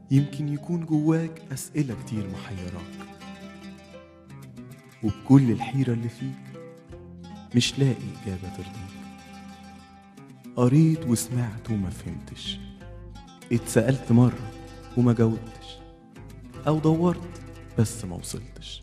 يمكن يكون جواك أسئلة كتير محيراك وبكل الحيرة اللي فيك مش لاقي إجابة ترضيك قريت وسمعت وما فهمتش اتسألت مرة وما جاوبتش أو دورت بس ما وصلتش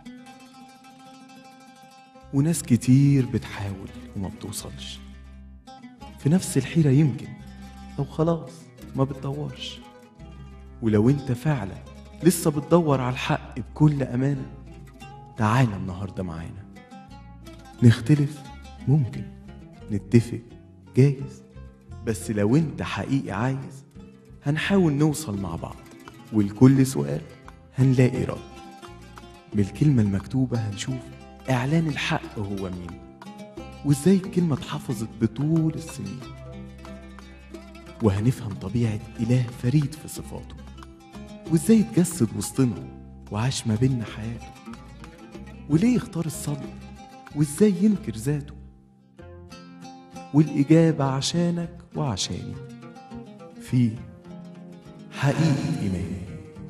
وناس كتير بتحاول وما بتوصلش في نفس الحيرة يمكن أو خلاص ما بتدورش ولو انت فعلا لسه بتدور على الحق بكل أمانة تعالى النهاردة معانا نختلف ممكن نتفق جايز بس لو انت حقيقي عايز هنحاول نوصل مع بعض ولكل سؤال هنلاقي رد بالكلمة المكتوبة هنشوف إعلان الحق هو مين وإزاي الكلمة اتحفظت بطول السنين وهنفهم طبيعة إله فريد في صفاته وإزاي اتجسد وسطنا وعاش ما بينا حياته وليه اختار الصبر وإزاي ينكر ذاته والإجابة عشانك وعشاني في حقيقة إيماني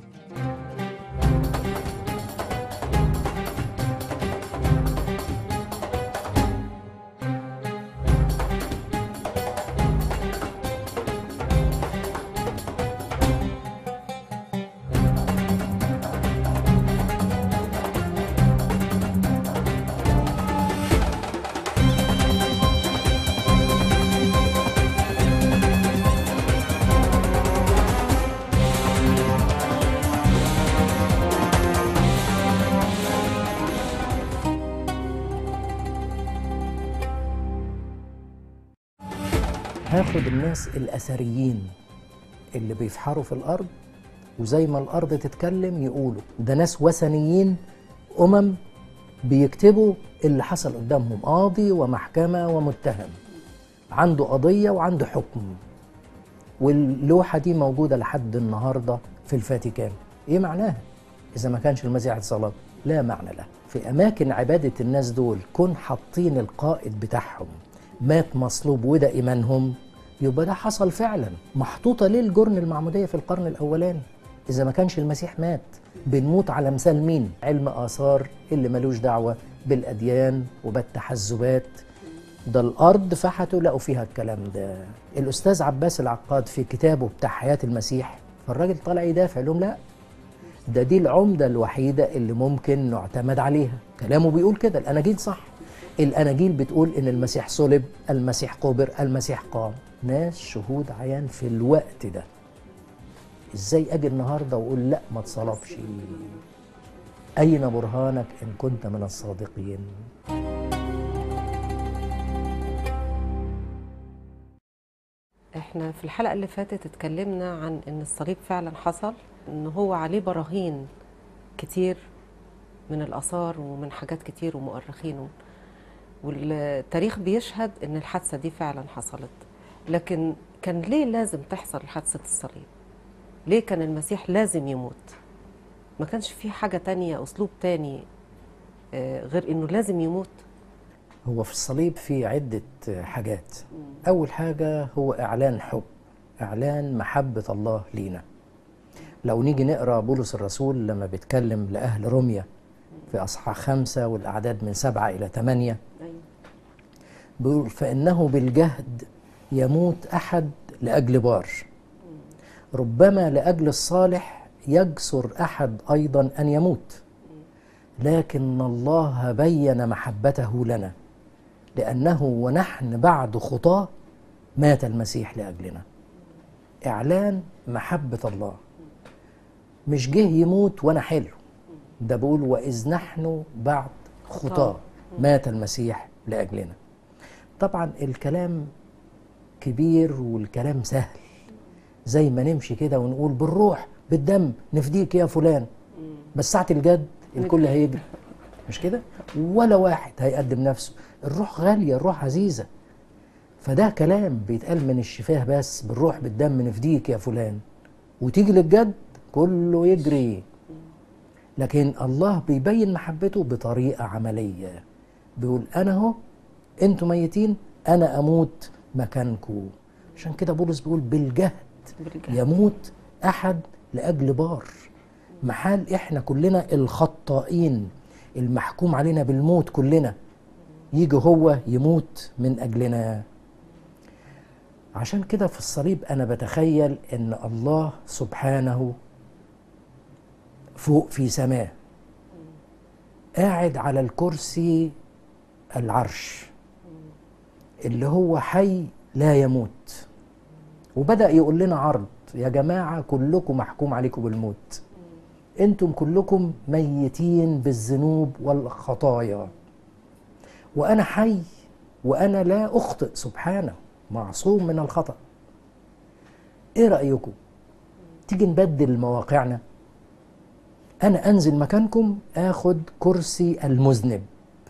هاخد الناس الأثريين اللي بيفحروا في الأرض وزي ما الأرض تتكلم يقولوا ده ناس وثنيين أمم بيكتبوا اللي حصل قدامهم قاضي ومحكمة ومتهم عنده قضية وعنده حكم واللوحة دي موجودة لحد النهاردة في الفاتيكان إيه معناها؟ إذا ما كانش المسيح اتصلب لا معنى له في أماكن عبادة الناس دول كون حاطين القائد بتاعهم مات مصلوب وده إيمانهم يبقى ده حصل فعلا محطوطة ليه الجرن المعمودية في القرن الأولاني إذا ما كانش المسيح مات بنموت على مثال مين؟ علم آثار اللي ملوش دعوة بالأديان وبالتحزبات ده الأرض فحتوا لقوا فيها الكلام ده الأستاذ عباس العقاد في كتابه بتاع حياة المسيح فالراجل طالع يدافع لهم لا ده دي العمدة الوحيدة اللي ممكن نعتمد عليها كلامه بيقول كده الأناجيل صح الأناجيل بتقول إن المسيح صلب المسيح قبر المسيح قام ناس شهود عيان في الوقت ده ازاي اجي النهارده واقول لا ما اتصلبش اين برهانك ان كنت من الصادقين احنا في الحلقة اللي فاتت اتكلمنا عن ان الصليب فعلا حصل ان هو عليه براهين كتير من الآثار ومن حاجات كتير ومؤرخين والتاريخ بيشهد ان الحادثة دي فعلا حصلت لكن كان ليه لازم تحصل حادثة الصليب ليه كان المسيح لازم يموت ما كانش في حاجة تانية أسلوب تاني آه، غير إنه لازم يموت هو في الصليب في عدة حاجات أول حاجة هو إعلان حب إعلان محبة الله لينا لو نيجي نقرأ بولس الرسول لما بيتكلم لأهل روميا في أصحاح خمسة والأعداد من سبعة إلى ثمانية بيقول فإنه بالجهد يموت أحد لأجل بار ربما لأجل الصالح يجسر أحد أيضا أن يموت لكن الله بين محبته لنا لأنه ونحن بعد خطاه مات المسيح لأجلنا إعلان محبة الله مش جه يموت وأنا حلو ده بقول وإذ نحن بعد خطاه مات المسيح لأجلنا طبعا الكلام كبير والكلام سهل زي ما نمشي كده ونقول بالروح بالدم نفديك يا فلان بس ساعة الجد الكل هيجري مش كده ولا واحد هيقدم نفسه الروح غالية الروح عزيزة فده كلام بيتقال من الشفاه بس بالروح بالدم نفديك يا فلان وتيجي للجد كله يجري لكن الله بيبين محبته بطريقة عملية بيقول أنا أهو أنتوا ميتين أنا أموت مكانكم عشان كده بولس بيقول بالجهد بالجهد. يموت أحد لاجل بار محال احنا كلنا الخطائين المحكوم علينا بالموت كلنا يجي هو يموت من اجلنا عشان كده في الصليب انا بتخيل ان الله سبحانه فوق في سماه قاعد على الكرسي العرش اللي هو حي لا يموت وبدأ يقول لنا عرض يا جماعة كلكم محكوم عليكم بالموت انتم كلكم ميتين بالذنوب والخطايا وانا حي وانا لا اخطئ سبحانه معصوم من الخطأ ايه رأيكم تيجي نبدل مواقعنا انا انزل مكانكم اخد كرسي المذنب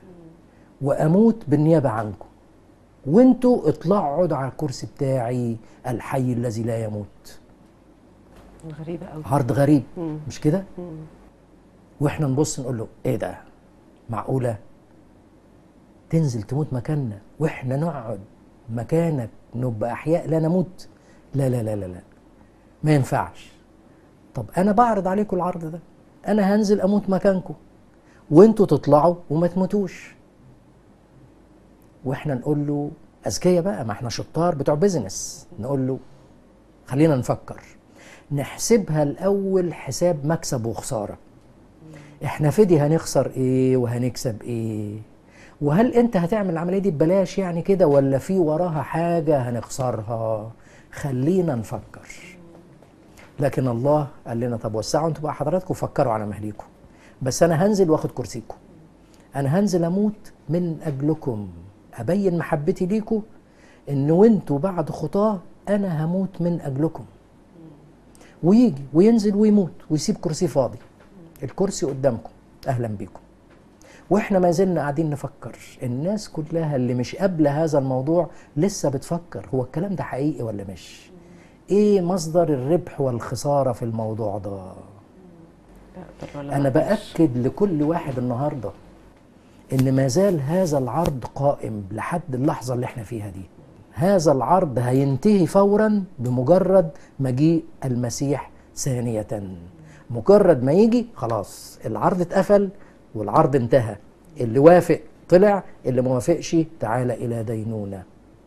واموت بالنيابة عنكم وانتوا اطلعوا اقعدوا على الكرسي بتاعي الحي الذي لا يموت غريبة قوي عرض غريب مم. مش كده مم. واحنا نبص نقول له ايه ده معقوله تنزل تموت مكاننا واحنا نقعد مكانك نبقى احياء لا نموت لا لا لا لا لا ما ينفعش طب انا بعرض عليكم العرض ده انا هنزل اموت مكانكم وانتوا تطلعوا وما تموتوش واحنا نقول له اذكياء بقى ما احنا شطار بتوع بيزنس نقول له خلينا نفكر نحسبها الاول حساب مكسب وخساره احنا في دي هنخسر ايه وهنكسب ايه وهل انت هتعمل العمليه دي ببلاش يعني كده ولا في وراها حاجه هنخسرها خلينا نفكر لكن الله قال لنا طب وسعوا انتوا بقى حضراتكم فكروا على مهليكم بس انا هنزل واخد كرسيكم انا هنزل اموت من اجلكم ابين محبتي ليكم ان وانتوا بعد خطاه انا هموت من اجلكم ويجي وينزل ويموت ويسيب كرسي فاضي الكرسي قدامكم اهلا بيكم واحنا ما زلنا قاعدين نفكر الناس كلها اللي مش قابله هذا الموضوع لسه بتفكر هو الكلام ده حقيقي ولا مش ايه مصدر الربح والخساره في الموضوع ده لا أقدر ولا انا ما أقدرش. باكد لكل واحد النهارده ان ما زال هذا العرض قائم لحد اللحظه اللي احنا فيها دي هذا العرض هينتهي فورا بمجرد مجيء المسيح ثانيه مجرد ما يجي خلاص العرض اتقفل والعرض انتهى اللي وافق طلع اللي ما وافقش تعالى الى دينونه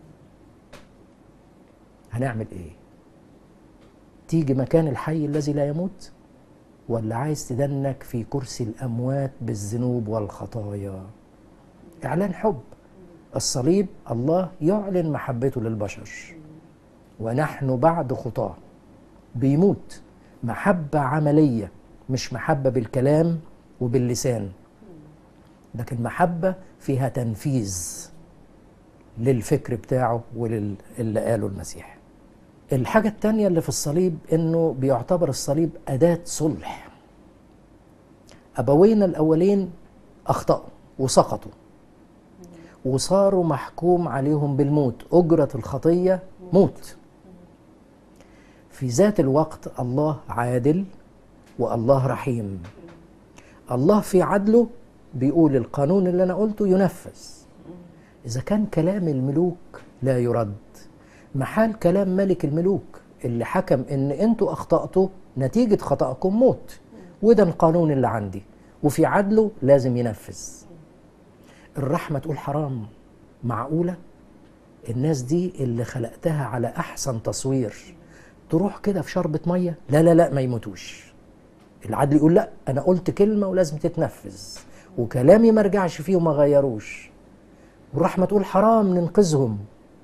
هنعمل ايه تيجي مكان الحي الذي لا يموت ولا عايز تدنك في كرسي الاموات بالذنوب والخطايا اعلان حب الصليب الله يعلن محبته للبشر ونحن بعد خطاه بيموت محبه عمليه مش محبه بالكلام وباللسان لكن محبه فيها تنفيذ للفكر بتاعه وللي قاله المسيح الحاجة التانية اللي في الصليب انه بيعتبر الصليب أداة صلح أبوينا الأولين أخطأوا وسقطوا وصاروا محكوم عليهم بالموت أجرة الخطية موت في ذات الوقت الله عادل والله رحيم الله في عدله بيقول القانون اللي أنا قلته ينفذ إذا كان كلام الملوك لا يرد محال كلام ملك الملوك اللي حكم ان انتوا اخطأتوا نتيجة خطأكم موت وده القانون اللي عندي وفي عدله لازم ينفذ الرحمة تقول حرام معقولة الناس دي اللي خلقتها على احسن تصوير تروح كده في شربة مية لا لا لا ما يموتوش العدل يقول لا انا قلت كلمة ولازم تتنفذ وكلامي ما رجعش فيه وما غيروش والرحمة تقول حرام ننقذهم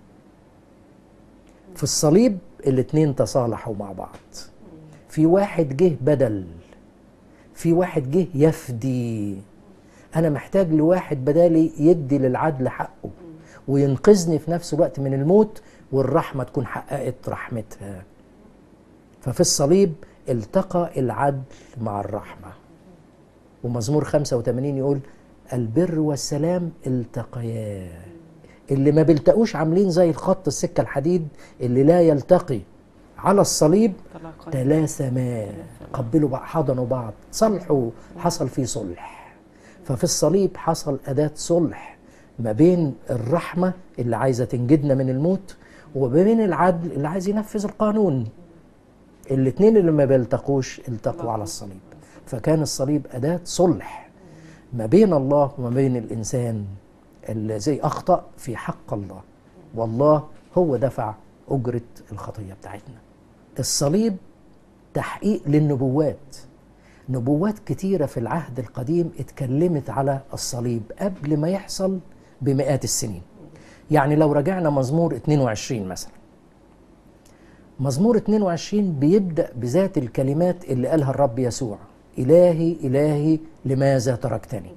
في الصليب الاتنين تصالحوا مع بعض في واحد جه بدل في واحد جه يفدي انا محتاج لواحد بدالي يدي للعدل حقه وينقذني في نفس الوقت من الموت والرحمة تكون حققت رحمتها ففي الصليب التقى العدل مع الرحمة ومزمور 85 يقول البر والسلام التقيا اللي ما بيلتقوش عاملين زي الخط السكة الحديد اللي لا يلتقي على الصليب طلاقات. تلاسما قبلوا بعض حضنوا بعض صلحوا حصل فيه صلح ففي الصليب حصل أداة صلح ما بين الرحمة اللي عايزة تنجدنا من الموت وما بين العدل اللي عايز ينفذ القانون الاتنين اللي ما بيلتقوش التقوا على الصليب فكان الصليب أداة صلح ما بين الله وما بين الإنسان الذي أخطأ في حق الله والله هو دفع أجرة الخطية بتاعتنا الصليب تحقيق للنبوات نبوات كتيرة في العهد القديم اتكلمت على الصليب قبل ما يحصل بمئات السنين يعني لو رجعنا مزمور 22 مثلا مزمور 22 بيبدأ بذات الكلمات اللي قالها الرب يسوع إلهي إلهي لماذا تركتني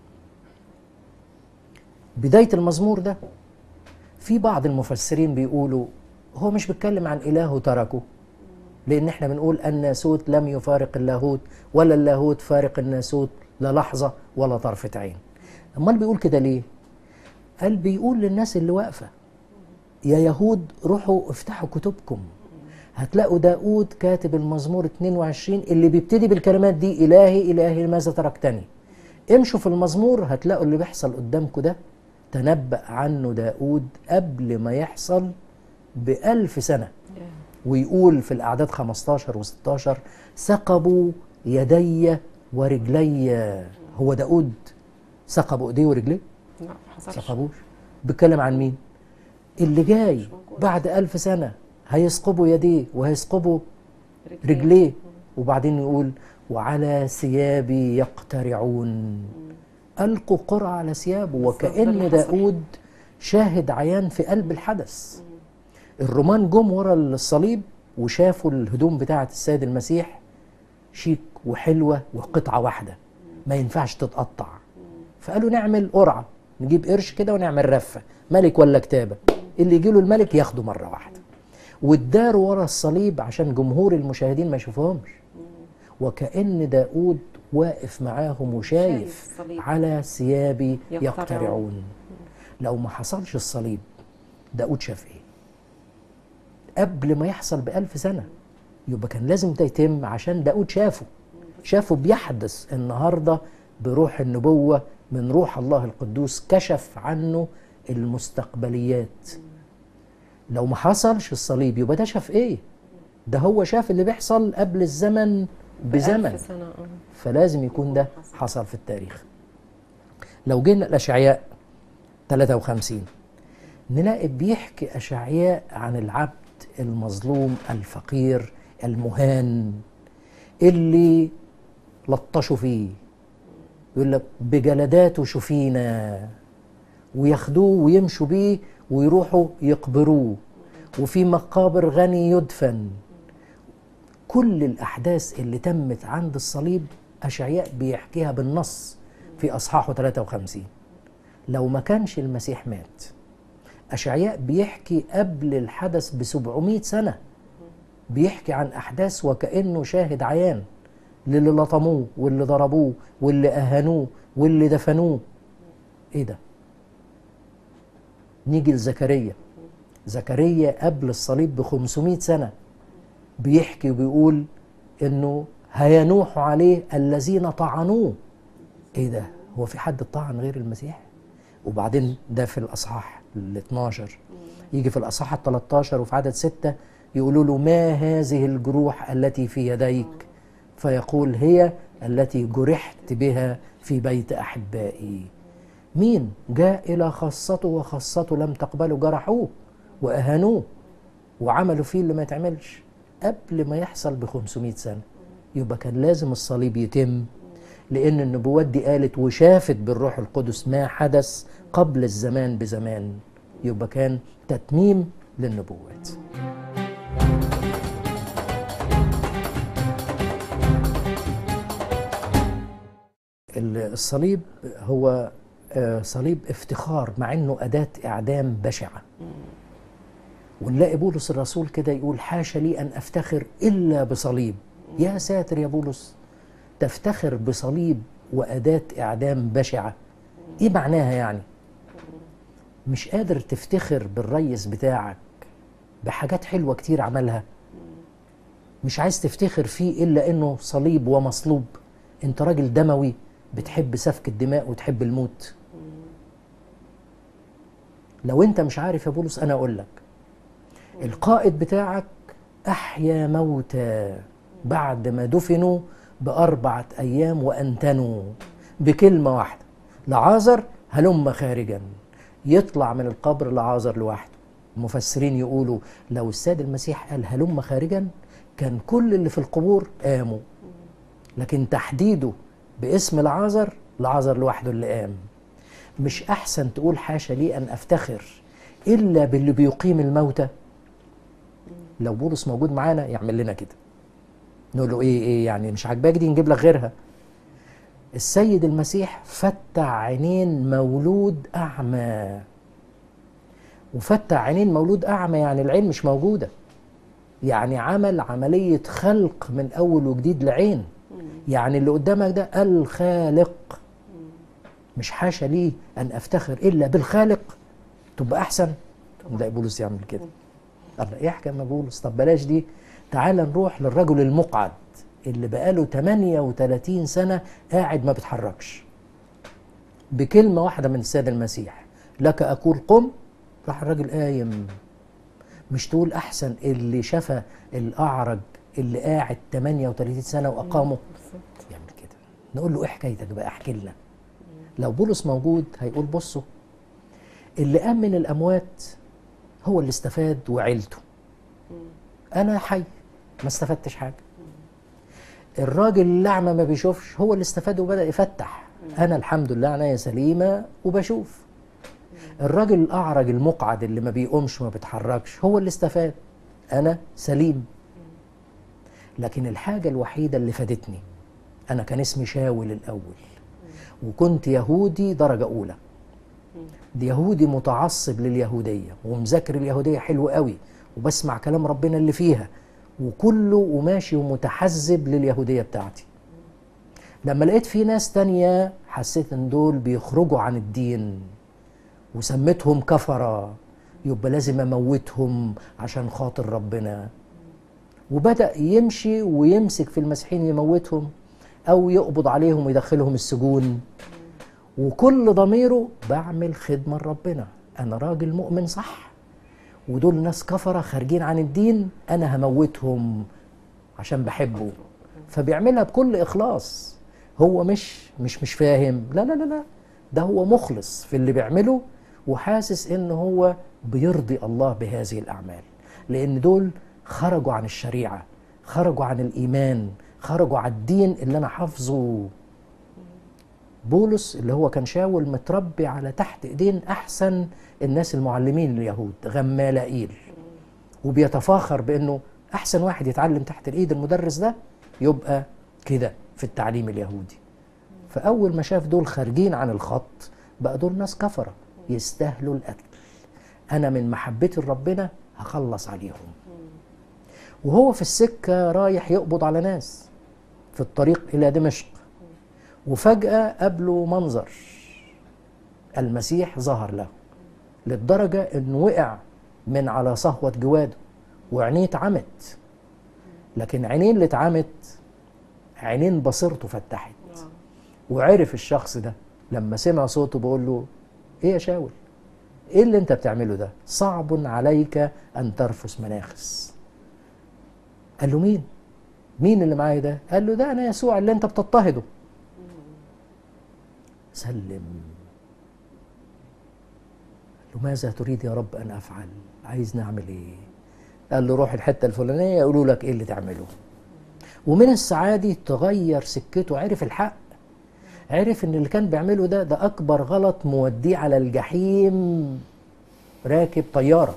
بداية المزمور ده في بعض المفسرين بيقولوا هو مش بيتكلم عن إله تركه لأن احنا بنقول الناسوت لم يفارق اللاهوت ولا اللاهوت فارق الناسوت لا لحظة ولا طرفة عين أمال بيقول كده ليه؟ قال بيقول للناس اللي واقفة يا يهود روحوا افتحوا كتبكم هتلاقوا داود كاتب المزمور 22 اللي بيبتدي بالكلمات دي إلهي إلهي لماذا تركتني امشوا في المزمور هتلاقوا اللي بيحصل قدامكم ده تنبأ عنه داود قبل ما يحصل بألف سنة ويقول في الأعداد 15 و16 ثقبوا يدي ورجلي هو داود ثقبوا ايديه ورجليه لا ما حصلش ثقبوش بيتكلم عن مين اللي جاي بعد ألف سنة هيثقبوا يديه وهيثقبوا رجليه وبعدين يقول وعلى ثيابي يقترعون ألقوا قرعة على ثيابه بالظبط، ده وكأن اللي حصل. داود شاهد عيان في قلب الحدث الرومان جم ورا الصليب وشافوا الهدوم بتاعة السيد المسيح شيك وحلوة وقطعة واحدة ما ينفعش تتقطع فقالوا نعمل قرعة نجيب قرش كده ونعمل رفة ملك ولا كتابة اللي يجي له الملك ياخده مرة واحدة واداروا ورا الصليب عشان جمهور المشاهدين ما يشوفهمش وكأن داود واقف معاهم وشايف شايف الصليب. على ثيابي يقترعون. يقترعون لو ما حصلش الصليب داود شاف ايه قبل ما يحصل بألف سنة يبقى كان لازم ده يتم عشان داود شافه شافه بيحدث النهاردة بروح النبوة من روح الله القدوس كشف عنه المستقبليات لو ما حصلش الصليب يبقى ده شاف ايه ده هو شاف اللي بيحصل قبل الزمن بزمن ألف سنة آه. فلازم يكون ده حصل في التاريخ لو جينا الأشعياء 53 نلاقي بيحكي أشعياء عن العبد المظلوم الفقير المهان اللي لطشوا فيه يقول لك بجلداته شفينا وياخدوه ويمشوا بيه ويروحوا يقبروه وفي مقابر غني يدفن كل الأحداث اللي تمت عند الصليب أشعياء بيحكيها بالنص في أصحاحه 53 لو ما كانش المسيح مات أشعياء بيحكي قبل الحدث ب 700 سنة بيحكي عن أحداث وكأنه شاهد عيان للي لطموه واللي ضربوه واللي أهانوه واللي دفنوه إيه ده؟ نيجي لزكريا زكريا قبل الصليب ب 500 سنة بيحكي وبيقول انه هينوح عليه الذين طعنوه ايه ده هو في حد طعن غير المسيح وبعدين ده في الاصحاح ال 12 يجي في الاصحاح ال 13 وفي عدد 6 يقولوا له ما هذه الجروح التي في يديك فيقول هي التي جرحت بها في بيت احبائي مين جاء الى خاصته وخاصته لم تقبله جرحوه واهانوه وعملوا فيه اللي ما يتعملش قبل ما يحصل ب 500 سنه يبقى كان لازم الصليب يتم لان النبوات دي قالت وشافت بالروح القدس ما حدث قبل الزمان بزمان يبقى كان تتميم للنبوات ال- الصليب هو آه، صليب افتخار مع انه اداه اعدام بشعه ونلاقي بولس الرسول كده يقول حاشا لي ان افتخر الا بصليب يا ساتر يا بولس تفتخر بصليب واداه اعدام بشعه ايه معناها يعني مش قادر تفتخر بالريس بتاعك بحاجات حلوه كتير عملها مش عايز تفتخر فيه الا انه صليب ومصلوب انت راجل دموي بتحب سفك الدماء وتحب الموت لو انت مش عارف يا بولس انا اقول لك القائد بتاعك أحيا موتى بعد ما دفنوا بأربعة أيام وأنتنوا بكلمة واحدة لعازر هلم خارجا يطلع من القبر لعازر لوحده المفسرين يقولوا لو السيد المسيح قال هلم خارجا كان كل اللي في القبور قاموا لكن تحديده باسم العازر العازر لوحده اللي قام مش أحسن تقول حاشا لي أن أفتخر إلا باللي بيقيم الموتى لو بولس موجود معانا يعمل لنا كده نقول له ايه ايه يعني مش عاجباك دي نجيب لك غيرها السيد المسيح فتح عينين مولود اعمى وفتح عينين مولود اعمى يعني العين مش موجوده يعني عمل عمليه خلق من اول وجديد لعين يعني اللي قدامك ده الخالق مش حاشا لي ان افتخر الا بالخالق تبقى احسن نلاقي بولس يعمل كده الله ايه حكايه بولس طب بلاش دي تعال نروح للرجل المقعد اللي بقاله 38 سنه قاعد ما بيتحركش بكلمه واحده من السيد المسيح لك اقول قم راح الراجل قايم مش تقول احسن اللي شفى الاعرج اللي قاعد 38 سنه واقامه يعمل كده نقول له ايه حكايتك بقى احكي لنا لو بولس موجود هيقول بصوا اللي قام من الاموات هو اللي استفاد وعيلته انا حي ما استفدتش حاجه الراجل الاعمى ما بيشوفش هو اللي استفاد وبدا يفتح انا الحمد لله عينيا سليمه وبشوف الراجل الاعرج المقعد اللي ما بيقومش وما بيتحركش هو اللي استفاد انا سليم لكن الحاجه الوحيده اللي فادتني انا كان اسمي شاول الاول وكنت يهودي درجه اولى دي يهودي متعصب لليهوديه ومذاكر اليهوديه حلو قوي وبسمع كلام ربنا اللي فيها وكله وماشي ومتحزب لليهوديه بتاعتي لما لقيت في ناس تانية حسيت ان دول بيخرجوا عن الدين وسميتهم كفرة يبقى لازم اموتهم عشان خاطر ربنا وبدأ يمشي ويمسك في المسيحيين يموتهم او يقبض عليهم ويدخلهم السجون وكل ضميره بعمل خدمة لربنا انا راجل مؤمن صح ودول ناس كفرة خارجين عن الدين انا هموتهم عشان بحبه فبيعملها بكل اخلاص هو مش مش مش فاهم لا لا لا لا ده هو مخلص في اللي بيعمله وحاسس ان هو بيرضي الله بهذه الاعمال لان دول خرجوا عن الشريعه خرجوا عن الايمان خرجوا عن الدين اللي انا حافظه بولس اللي هو كان شاول متربي على تحت ايدين احسن الناس المعلمين اليهود غمالائيل وبيتفاخر بانه احسن واحد يتعلم تحت الايد المدرس ده يبقى كده في التعليم اليهودي فاول ما شاف دول خارجين عن الخط بقى دول ناس كفره يستاهلوا القتل انا من محبتي لربنا هخلص عليهم وهو في السكه رايح يقبض على ناس في الطريق الى دمشق وفجاه قابله منظر المسيح ظهر له للدرجه انه وقع من على صهوه جواده وعينيه اتعمت لكن عينين اللي اتعمت عينين بصيرته فتحت وعرف الشخص ده لما سمع صوته بيقول له ايه يا شاول ايه اللي انت بتعمله ده صعب عليك ان ترفس مناخس قال له مين مين اللي معايا ده قال له ده انا يسوع اللي انت بتضطهده سلم قال له ماذا تريد يا رب ان افعل عايز نعمل ايه قال له روح الحته الفلانيه يقولوا لك ايه اللي تعمله ومن الساعه دي تغير سكته عرف الحق عرف ان اللي كان بيعمله ده ده اكبر غلط موديه على الجحيم راكب طياره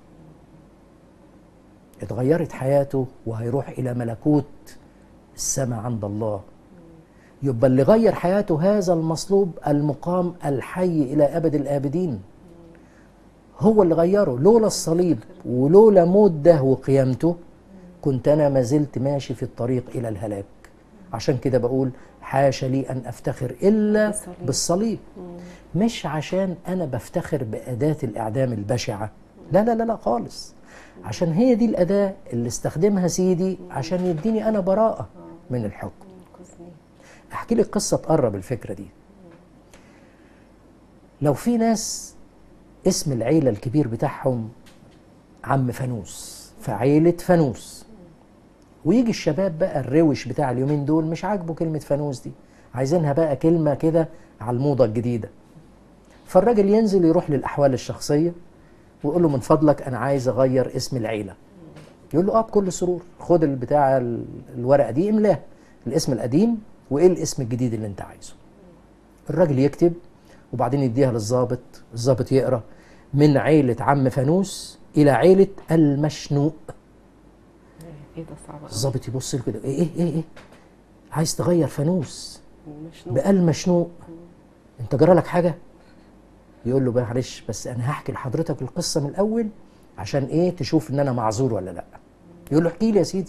اتغيرت حياته وهيروح الى ملكوت السماء عند الله يبقى اللي غير حياته هذا المصلوب المقام الحي الى ابد الابدين هو اللي غيره لولا الصليب ولولا موت ده وقيامته كنت انا ما زلت ماشي في الطريق الى الهلاك عشان كده بقول حاشا لي ان افتخر الا بالصليب. بالصليب مش عشان انا بفتخر باداه الاعدام البشعه لا لا لا لا خالص عشان هي دي الاداه اللي استخدمها سيدي عشان يديني انا براءه من الحكم انقذني. احكي لك قصه تقرب الفكره دي لو في ناس اسم العيله الكبير بتاعهم عم فانوس فعيلة فانوس ويجي الشباب بقى الروش بتاع اليومين دول مش عاجبه كلمة فانوس دي عايزينها بقى كلمة كده على الموضة الجديدة فالراجل ينزل يروح للأحوال الشخصية ويقول له من فضلك أنا عايز أغير اسم العيلة يقول له اه بكل سرور خد البتاع ال- الورقة دي املاه الاسم القديم وايه الاسم الجديد اللي انت عايزه الراجل يكتب وبعدين يديها للظابط الظابط يقرا من عيلة عم فانوس إلى عيلة المشنوق ايه ده صعب قوي الظابط يبص له كده ايه ايه ايه ايه عايز تغير فانوس مش بقى المشنوق انت جرى لك حاجه يقول له بقى معلش بس انا هحكي لحضرتك القصه من الاول عشان ايه تشوف ان انا معذور ولا لا يقول له احكي لي يا سيدي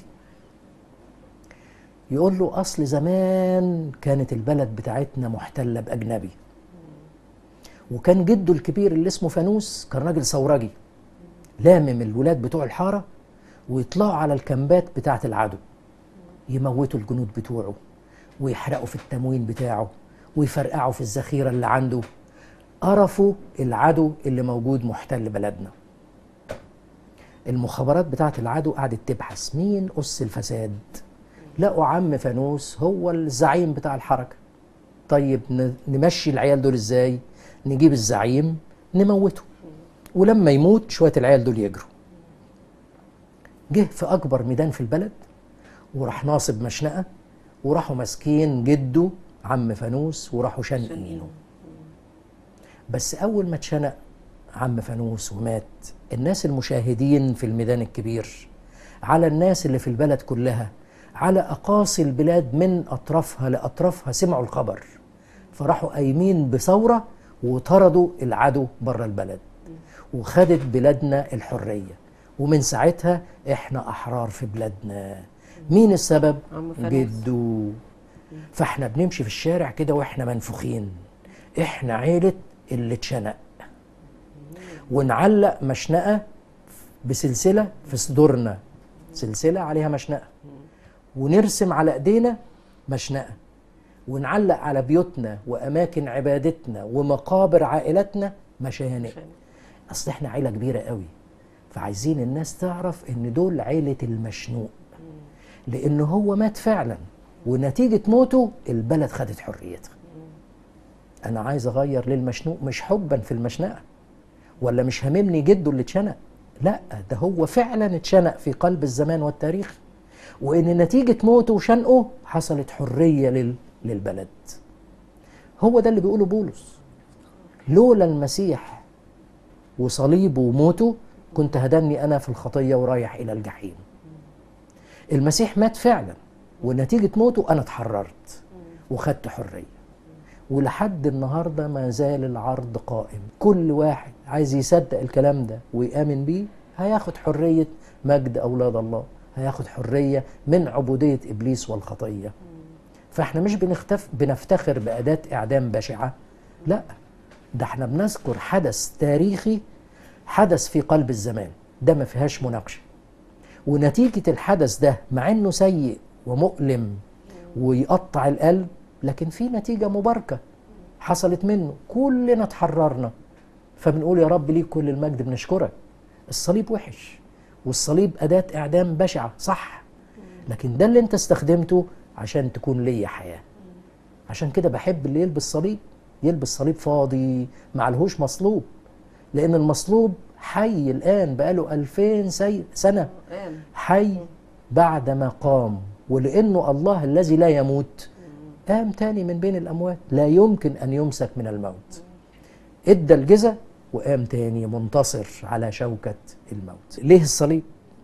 يقول له اصل زمان كانت البلد بتاعتنا محتله باجنبي وكان جده الكبير اللي اسمه فانوس كان راجل ثورجي لامم الولاد بتوع الحاره ويطلعوا على الكامبات بتاعه العدو يموتوا الجنود بتوعه ويحرقوا في التموين بتاعه ويفرقعوا في الذخيره اللي عنده قرفوا العدو اللي موجود محتل بلدنا المخابرات بتاعت العدو قعدت تبحث مين أس الفساد لقوا عم فانوس هو الزعيم بتاع الحركة طيب ن- نمشي العيال دول ازاي نجيب الزعيم نموته ولما يموت شوية العيال دول يجروا جه في أكبر ميدان في البلد وراح ناصب مشنقة وراحوا ماسكين جده عم فانوس وراحوا شنقينه بس أول ما اتشنق عم فانوس ومات الناس المشاهدين في الميدان الكبير على الناس اللي في البلد كلها على أقاصي البلاد من أطرافها لأطرافها سمعوا الخبر فراحوا قايمين بثورة وطردوا العدو بره البلد وخدت بلادنا الحرية ومن ساعتها احنا أحرار في بلادنا مين السبب؟ عم فانوس. جدو فاحنا بنمشي في الشارع كده واحنا منفوخين احنا عيلة اللي اتشنق ونعلق مشنقة بسلسلة في صدورنا سلسلة عليها مشنقة ونرسم على ايدينا مشنقة ونعلق على بيوتنا واماكن عبادتنا ومقابر عائلتنا مشانق اصل احنا عيله كبيره قوي فعايزين الناس تعرف ان دول عيله المشنوق لان هو مات فعلا ونتيجه موته البلد خدت حريتها انا عايز اغير للمشنوق مش حبا في المشنقه ولا مش هاممني جده اللي اتشنق لا ده هو فعلا اتشنق في قلب الزمان والتاريخ وان نتيجه موته وشنقه حصلت حريه لل... للبلد هو ده اللي بيقوله بولس لولا المسيح وصليبه وموته كنت هدني انا في الخطيه ورايح الى الجحيم المسيح مات فعلا ونتيجه موته انا اتحررت وخدت حريه ولحد النهارده ما زال العرض قائم كل واحد عايز يصدق الكلام ده ويامن بيه هياخد حريه مجد اولاد الله هياخد حريه من عبوديه ابليس والخطيه فاحنا مش بنختف بنفتخر باداه اعدام بشعه لا ده احنا بنذكر حدث تاريخي حدث في قلب الزمان ده ما فيهاش مناقشه ونتيجه الحدث ده مع انه سيء ومؤلم ويقطع القلب لكن في نتيجه مباركه حصلت منه كلنا اتحررنا فبنقول يا رب ليك كل المجد بنشكرك الصليب وحش والصليب اداه اعدام بشعه صح لكن ده اللي انت استخدمته عشان تكون ليا حياه عشان كده بحب اللي يلبس صليب يلبس صليب فاضي معلهوش مصلوب لان المصلوب حي الان بقاله 2000 سي- سنه قام حي بعدما قام ولانه الله الذي لا يموت قام تاني من بين الاموات لا يمكن ان يمسك من الموت ادى الجزا وقام تاني منتصر على شوكة الموت ليه الصليب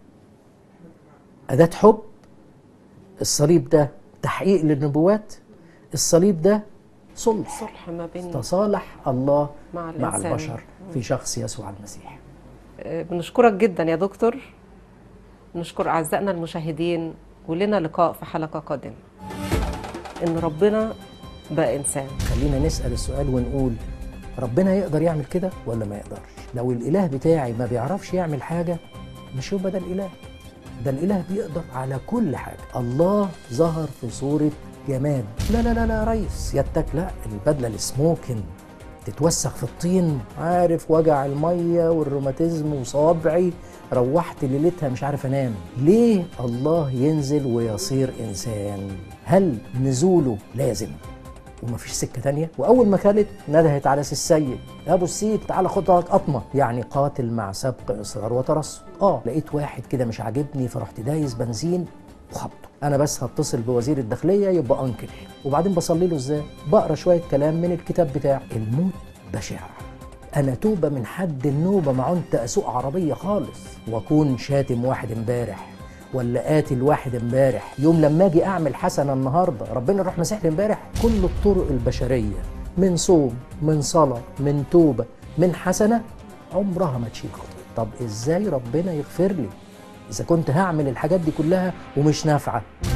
أداة حب الصليب ده تحقيق للنبوات الصليب ده صلح صلح ما بين تصالح الله مع مع الإنسان. البشر في شخص يسوع المسيح آه، بنشكرك جدا يا دكتور نشكر أعزائنا المشاهدين ولنا لقاء في حلقة قادمة إن ربنا بقى إنسان خلينا نسأل السؤال ونقول ربنا يقدر يعمل كده ولا ما يقدرش لو الإله بتاعي ما بيعرفش يعمل حاجة مش يبقى ده الإله ده الإله بيقدر على كل حاجة الله ظهر في صورة جماد لا لا لا لا يا ريس يدك لا البدلة السموكن تتوسخ في الطين عارف وجع الميه والروماتيزم وصوابعي روحت ليلتها مش عارف انام ليه الله ينزل ويصير انسان هل نزوله لازم ومفيش سكه تانية واول ما كانت ندهت على سي السيد يا ابو السيد تعالى خد لك قطمه يعني قاتل مع سبق اصرار وترصد اه لقيت واحد كده مش عاجبني فرحت دايس بنزين وخبطه انا بس هتصل بوزير الداخليه يبقى انكل وبعدين بصلي له ازاي بقرا شويه كلام من الكتاب بتاعه الموت بشع انا توبه من حد النوبه ما عنت اسوق عربيه خالص واكون شاتم واحد امبارح ولا قاتل واحد امبارح يوم لما اجي اعمل حسنه النهارده ربنا يروح مسح لي امبارح كل الطرق البشريه من صوم من صلاه من توبه من حسنه عمرها ما تشيل خطيه طب ازاي ربنا يغفر لي اذا كنت هعمل الحاجات دي كلها ومش نافعه